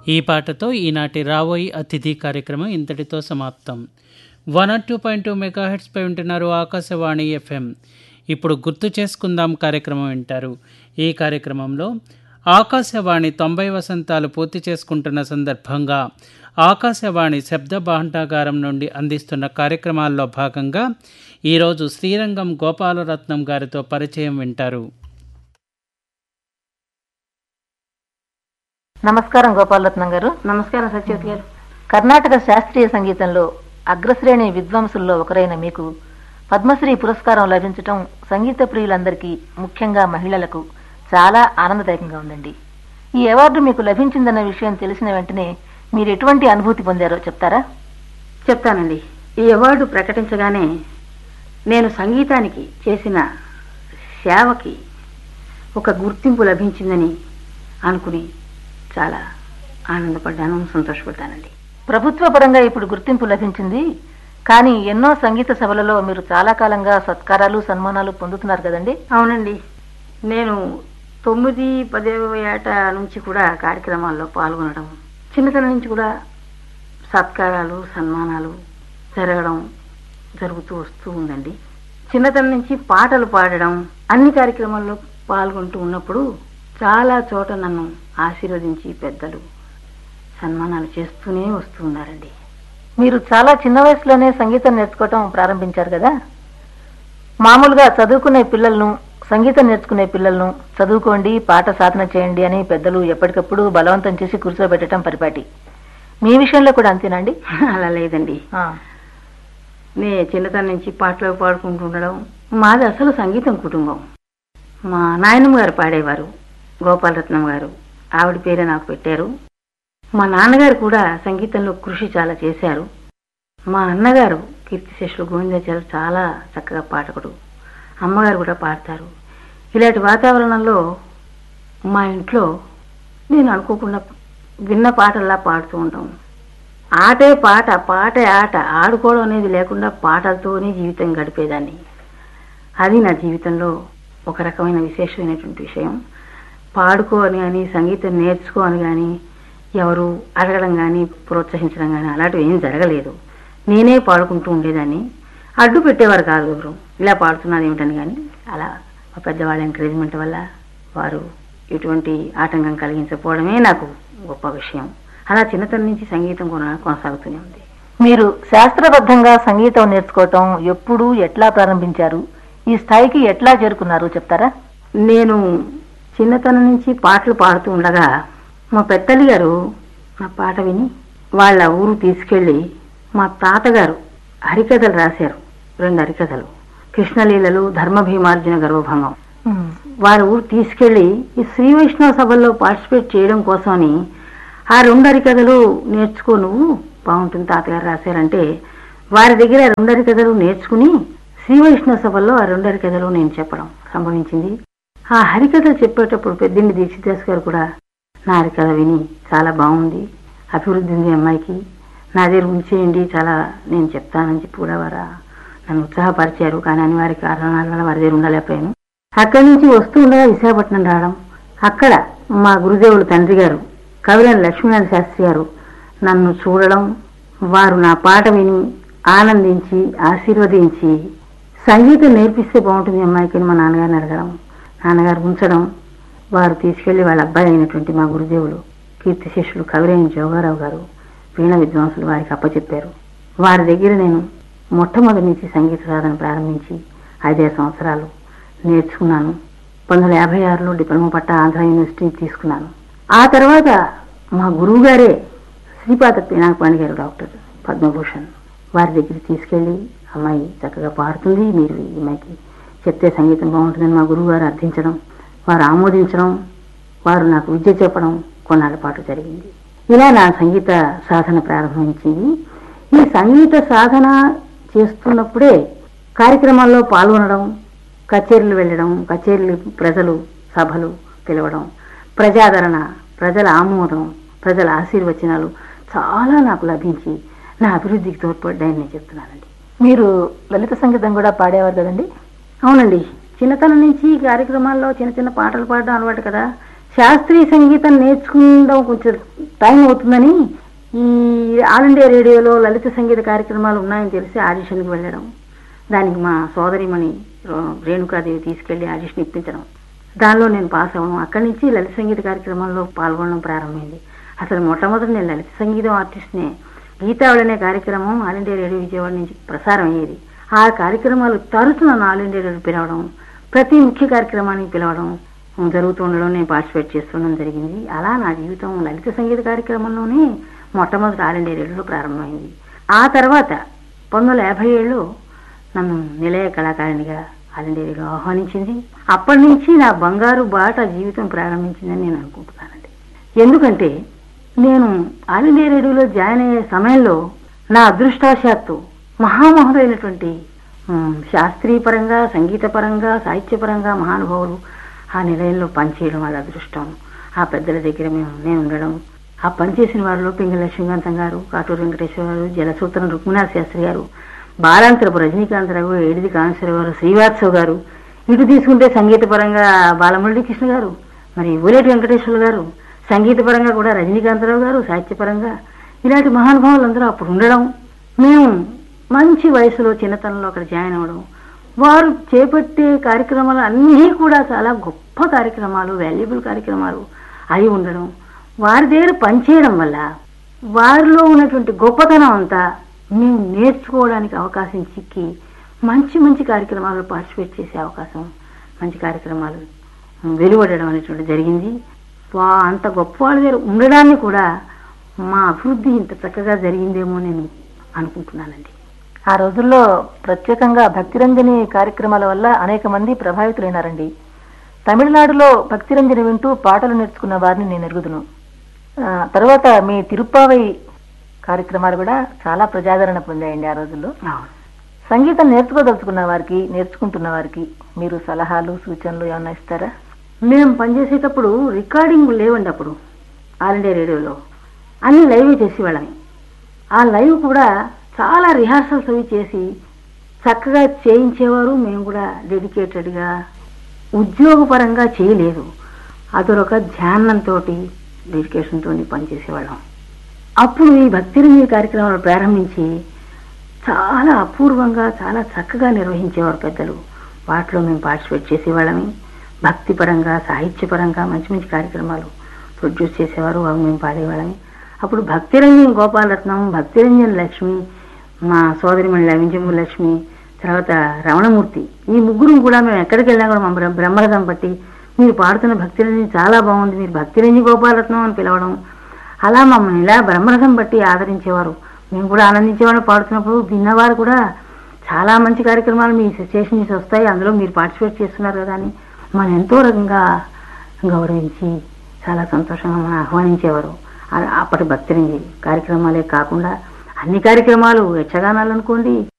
ఈ పాటతో ఈనాటి రావోయి అతిథి కార్యక్రమం ఇంతటితో సమాప్తం one or two point two మెగాహెట్స్పై ఉంటున్నారు ఆకాశవాణి ఎఫ్ఎం ఇప్పుడు గుర్తు చేసుకుందాం కార్యక్రమం వింటారు ఈ కార్యక్రమంలో ఆకాశవాణి తొంభై వసంతాలు పూర్తి చేసుకుంటున్న సందర్భంగా ఆకాశవాణి శబ్ద భాండాగారం నుండి అందిస్తున్న కార్యక్రమాల్లో భాగంగా ఈరోజు శ్రీరంగం గోపాలరత్నం గారితో పరిచయం వింటారు నమస్కారం గోపాలరత్నం గారు నమస్కారం సత్యవతి గారు కర్ణాటక శాస్త్రీయ సంగీతంలో అగ్రశ్రేణి విద్వాంసుల్లో ఒకరైన మీకు పద్మశ్రీ పురస్కారం లభించటం సంగీత ప్రియులందరికీ ముఖ్యంగా మహిళలకు చాలా ఆనందదాయకంగా ఉందండి ఈ అవార్డు మీకు లభించిందన్న విషయం తెలిసిన వెంటనే మీరు ఎటువంటి అనుభూతి పొందారో చెప్తారా చెప్తానండి ఈ అవార్డు ప్రకటించగానే నేను సంగీతానికి చేసిన సేవకి ఒక గుర్తింపు లభించిందని అనుకుని చాలా ఆనందపడ్డాను సంతోషపడ్డానండి ప్రభుత్వ పరంగా ఇప్పుడు గుర్తింపు లభించింది కానీ ఎన్నో సంగీత సభలలో మీరు చాలా కాలంగా సత్కారాలు సన్మానాలు పొందుతున్నారు కదండి అవునండి నేను తొమ్మిది పదేవ ఏట నుంచి కూడా కార్యక్రమాల్లో పాల్గొనడం చిన్నతనం నుంచి కూడా సత్కారాలు సన్మానాలు జరగడం జరుగుతూ వస్తూ ఉందండి చిన్నతనం నుంచి పాటలు పాడడం అన్ని కార్యక్రమాల్లో పాల్గొంటూ ఉన్నప్పుడు చాలా చోట నన్ను ఆశీర్వదించి పెద్దలు సన్మానాలు చేస్తూనే వస్తూ ఉన్నారండి మీరు చాలా చిన్న వయసులోనే సంగీతం నేర్చుకోవటం ప్రారంభించారు కదా మామూలుగా చదువుకునే పిల్లలను సంగీతం నేర్చుకునే పిల్లలను చదువుకోండి పాట సాధన చేయండి అని పెద్దలు ఎప్పటికప్పుడు బలవంతం చేసి కూర్చోబెట్టడం పరిపాటి మీ విషయంలో కూడా అంతేనండి అలా లేదండి ఆ, నే చిన్నతనం నుంచి పాటలు పాడుకుంటూ ఉండడం మాది అసలు సంగీతం కుటుంబం మా నాయనమ్మ గారు పాడేవారు గోపాలరత్నం గారు ఆవిడ పేరే నాకు పెట్టారు మా నాన్నగారు కూడా సంగీతంలో కృషి చాలా చేశారు మా అన్నగారు కీర్తిశేషులు గోవిందాచార్య చాలా చక్కగా పాటకుడు అమ్మగారు కూడా పాడతారు ఇలాంటి వాతావరణంలో మా ఇంట్లో నేను అనుకోకుండా విన్న పాటల్లా పాడుతూ ఉంటాం ఆటే పాట పాటే ఆట ఆడుకోవడం అనేది లేకుండా పాటలతోనే జీవితం గడిపేదాన్ని అది నా జీవితంలో ఒక రకమైన విశేషమైనటువంటి విషయం పాడుకో అని కానీ సంగీతం నేర్చుకో అని కానీ ఎవరు అడగడం కానీ ప్రోత్సహించడం కానీ అలాంటివి ఏం జరగలేదు నేనే పాడుకుంటూ ఉండేదాన్ని అడ్డు పెట్టేవారు కాదు ఎవరు ఇలా పాడుతున్నది ఏమిటని కానీ అలా మా పెద్దవాళ్ళ ఎంకరేజ్మెంట్ వల్ల వారు ఎటువంటి ఆటంకం కలిగించకపోవడమే నాకు గొప్ప విషయం అలా చిన్నతనం నుంచి సంగీతం కొన- కొనసాగుతూనే ఉంది మీరు శాస్త్రబద్ధంగా సంగీతం నేర్చుకోవటం ఎప్పుడు ఎట్లా ప్రారంభించారు ఈ స్థాయికి ఎట్లా చేరుకున్నారు చెప్తారా నేను చిన్నతనం నుంచి పాటలు పాడుతూ ఉండగా మా పెద్దలి గారు నా పాట విని వాళ్ళ ఊరు తీసుకెళ్ళి మా తాతగారు హరికథలు రాశారు రెండు హరికథలు కృష్ణలీలలు ధర్మ భీమార్జున గర్వభంగం ఉమ్, వారి ఊరు తీసుకెళ్లి ఈ శ్రీ వైష్ణవ సభల్లో పార్టిసిపేట్ చేయడం కోసమని ఆ రెండు హరికథలు నేర్చుకో నువ్వు బాగుంటుంది తాతగారు రాశారంటే వారి దగ్గర ఆ రెండు హరికథలు నేర్చుకుని శ్రీ వైష్ణవ సభల్లో ఆ రెండు హరికథలు నేను చెప్పడం సంభవించింది ఆ హరికథలు చెప్పేటప్పుడు పెద్దిండి దీక్షిదాస్ గారు కూడా నా హరికథ విని చాలా బాగుంది అభివృద్ధి ఉంది అమ్మాయికి నా దగ్గర ఉంచేయండి చాలా నేను చెప్తానని చెప్పి కూడా వారు నన్ను ఉత్సాహపరిచారు కానీ అనివార్య కారణాల వల్ల వారి దగ్గర ఉండలేకపోయాను అక్కడి నుంచి వస్తూ ఉండగా విశాఖపట్నం రావడం అక్కడ మా గురుదేవులు తండ్రి గారు కవిరాని లక్ష్మీనారాయణ శాస్త్రి గారు నన్ను చూడడం వారు నా పాట విని ఆనందించి ఆశీర్వదించి సంగీతం నేర్పిస్తే బాగుంటుంది అమ్మాయికి అని మా నాన్నగారిని అడగడం నాన్నగారు ఉంచడం వారు తీసుకెళ్లి వాళ్ళ అబ్బాయి అయినటువంటి మా గురుదేవులు కీర్తి శిష్యులు కవిరేని జోగారావు గారు వీణ విద్వాంసులు వారికి అప్పచెప్పారు వారి దగ్గర నేను మొట్టమొదటి నుంచి సంగీత సాధన ప్రారంభించి ఐదారు సంవత్సరాలు నేర్చుకున్నాను పంతొమ్మిది వందల యాభై ఆరులో డిప్లొమా పట్ట ఆంధ్ర యూనివర్సిటీ తీసుకున్నాను ఆ తర్వాత మా గురువు గారే శ్రీపాద పినాకపాణి గారు డాక్టర్ పద్మభూషణ్ వారి దగ్గరికి తీసుకెళ్ళి అమ్మాయి చక్కగా పాడుతుంది మీరు ఈ అమ్మాయికి చెప్తే సంగీతం బాగుంటుందని మా గురువు గారు అర్థించడం వారు ఆమోదించడం వారు నాకు విద్య చెప్పడం కొన్నాళ్ళ పాటు జరిగింది ఇలా నా సంగీత సాధన ప్రారంభించింది ఈ సంగీత సాధన చేస్తున్నప్పుడే కార్యక్రమాల్లో పాల్గొనడం కచేరీలు వెళ్ళడం కచేరీలు ప్రజలు సభలు పిలవడం ప్రజాదరణ ప్రజల ఆమోదం ప్రజల ఆశీర్వచనాలు చాలా నాకు లభించి నా అభివృద్ధికి తోడ్పడ్డాయని నేను చెప్తున్నానండి మీరు లలిత సంగీతం కూడా పాడేవారు కదండి అవునండి చిన్నతనం నుంచి ఈ కార్యక్రమాల్లో చిన్న చిన్న పాటలు పాడడం అలవాటు కదా శాస్త్రీయ సంగీతం నేర్చుకుందాం కొంచెం టైం అవుతుందని ఈ ఆల్ ఇండియా రేడియోలో లలిత సంగీత కార్యక్రమాలు ఉన్నాయని తెలిసి ఆడిషన్కి వెళ్ళడం దానికి మా సోదరిమణి రో- రేణుకాదేవి తీసుకెళ్లి ఆడిషన్ ఇప్పించడం దానిలో నేను పాస్ అవ్వడం అక్కడి నుంచి లలిత సంగీత కార్యక్రమంలో పాల్గొనడం ప్రారంభమైంది అసలు మొట్టమొదటి నేను లలిత సంగీతం ఆర్టిస్ట్నే గీతావళి అనే కార్యక్రమం ఆల్ ఇండియా రేడియో విజయవాడ నుంచి ప్రసారం అయ్యేది ఆ కార్యక్రమాలు తరచు నన్ను ఆల్ ఇండియా రేడియో పిలవడం ప్రతి ముఖ్య కార్యక్రమానికి పిలవడం జరుగుతుండడం నేను పార్టిసిపేట్ చేస్తుండడం జరిగింది అలా నా జీవితం లలిత సంగీత కార్యక్రమంలోనే మొట్టమొదటి ఆల్ ఇండియా రేడియోలో ప్రారంభమైంది ఆ తర్వాత పంతొమ్మిది వందల యాభై ఏడులో నన్ను నిలయ కళాకారిణిగా ఆల్ ఇండియా రేడియో ఆహ్వానించింది అప్పటి నుంచి నా బంగారు బాట జీవితం ప్రారంభించిందని నేను అనుకుంటున్నానండి ఎందుకంటే నేను ఆల్ ఇండియా రేడియోలో జాయిన్ అయ్యే సమయంలో నా అదృష్టవశాత్తు మహామహుడైనటువంటి ఉమ్, శాస్త్రీయ పరంగా సంగీత పరంగా సాహిత్యపరంగా మహానుభావులు ఆ నిలయంలో పనిచేయడం వాళ్ళ అదృష్టం ఆ పెద్దల దగ్గర మేము నేను ఉండడం ఆ పనిచేసిన వారిలో పింగళ లక్ష్మీకాంతం గారు కాటూరు వెంకటేశ్వర గారు జలసూత్రం రుక్మినాథ్ శాస్త్రి గారు బాలాంతరపు రజనీకాంతరావు ఏడిది కామేశ్వర గారు శ్రీవాత్సవ్ గారు ఇటు తీసుకుంటే సంగీత పరంగా బాలమురళీకృష్ణ గారు మరి ఊలేటి వెంకటేశ్వర గారు సంగీత పరంగా కూడా రజనీకాంతరావు గారు సాహిత్యపరంగా ఇలాంటి మహానుభావులందరూ అప్పుడు ఉండడం మేము మంచి వయసులో చిన్నతనంలో అక్కడ జాయిన్ అవ్వడం వారు చేపట్టే కార్యక్రమాలు అన్నీ కూడా చాలా గొప్ప కార్యక్రమాలు వాల్యుబుల్ కార్యక్రమాలు అయి ఉండడం వారి దగ్గర పనిచేయడం వల్ల వారిలో ఉన్నటువంటి గొప్పతనం అంతా మేము నేర్చుకోవడానికి అవకాశం చిక్కి మంచి మంచి కార్యక్రమాల్లో పార్టిసిపేట్ చేసే అవకాశం మంచి కార్యక్రమాలు వెలువడడం అనేటువంటి జరిగింది వా అంత గొప్ప వాళ్ళ దగ్గర ఉండడాన్ని కూడా మా అభివృద్ధి ఇంత చక్కగా జరిగిందేమో నేను అనుకుంటున్నానండి ఆ రోజుల్లో ప్రత్యేకంగా భక్తిరంజని కార్యక్రమాల వల్ల అనేక మంది ప్రభావితులైనారండి తమిళనాడులో భక్తిరంజని వింటూ పాటలు నేర్చుకున్న వారిని నేను ఎరుగుదును ఆ, తర్వాత మీ తిరుప్పావై కార్యక్రమాలు కూడా చాలా ప్రజాదరణ పొందాయండి ఆ రోజుల్లో అవును సంగీతం నేర్చుకోదలుచుకున్న వారికి నేర్చుకుంటున్న వారికి మీరు సలహాలు సూచనలు ఏమన్నా ఇస్తారా మేము పనిచేసేటప్పుడు రికార్డింగ్ లేవండి అప్పుడు ఆల్ ఇండియా రేడియోలో అన్ని లైవ్ చేసేవాళ్ళని ఆ లైవ్ కూడా చాలా రిహార్సల్స్ అవి చేసి చక్కగా చేయించేవారు మేము కూడా డెడికేటెడ్గా ఉద్యోగపరంగా చేయలేదు అదొక ధ్యానంతో డెడికేషన్తో పనిచేసేవాళ్ళం అప్పుడు ఈ భక్తిరంజని కార్యక్రమాలు ప్రారంభించి చాలా అపూర్వంగా చాలా చక్కగా నిర్వహించేవారు పెద్దలు వాటిలో మేము పార్టిసిపేట్ చేసేవాళ్ళమి భక్తిపరంగా సాహిత్యపరంగా మంచి మంచి కార్యక్రమాలు ప్రొడ్యూస్ చేసేవారు అవి మేము పాడేవాళ్ళమి అప్పుడు భక్తిరంజన్ గోపాలరత్నం భక్తిరంజన్ లక్ష్మి మా సోదరిమణి లవించము లక్ష్మి తర్వాత రమణమూర్తి ఈ ముగ్గురు కూడా మేము ఎక్కడికి వెళ్ళినా కూడా మా బ్ర- బ్రహ్మరథం పట్టి మీరు పాడుతున్న భక్తిరంజని చాలా బాగుంది మీరు భక్తిరంజన్ గోపాలరత్నం అని పిలవడం అలా మమ్మల్ని ఇలా బ్రహ్మరథం బట్టి ఆదరించేవారు మేము కూడా ఆనందించేవాళ్ళం పాడుతున్నప్పుడు విన్నవారు కూడా చాలా మంచి కార్యక్రమాలు మీ స్టేషన్ నుంచి వస్తాయి అందులో మీరు పార్టిసిపేట్ చేస్తున్నారు కదా అని మనం ఎంతో రకంగా గౌరవించి చాలా సంతోషంగా మనం ఆహ్వానించేవారు ఆ- అప్పటి భక్తిరంజి కార్యక్రమాలే కాకుండా అన్ని కార్యక్రమాలు యక్షగానాలు అనుకోండి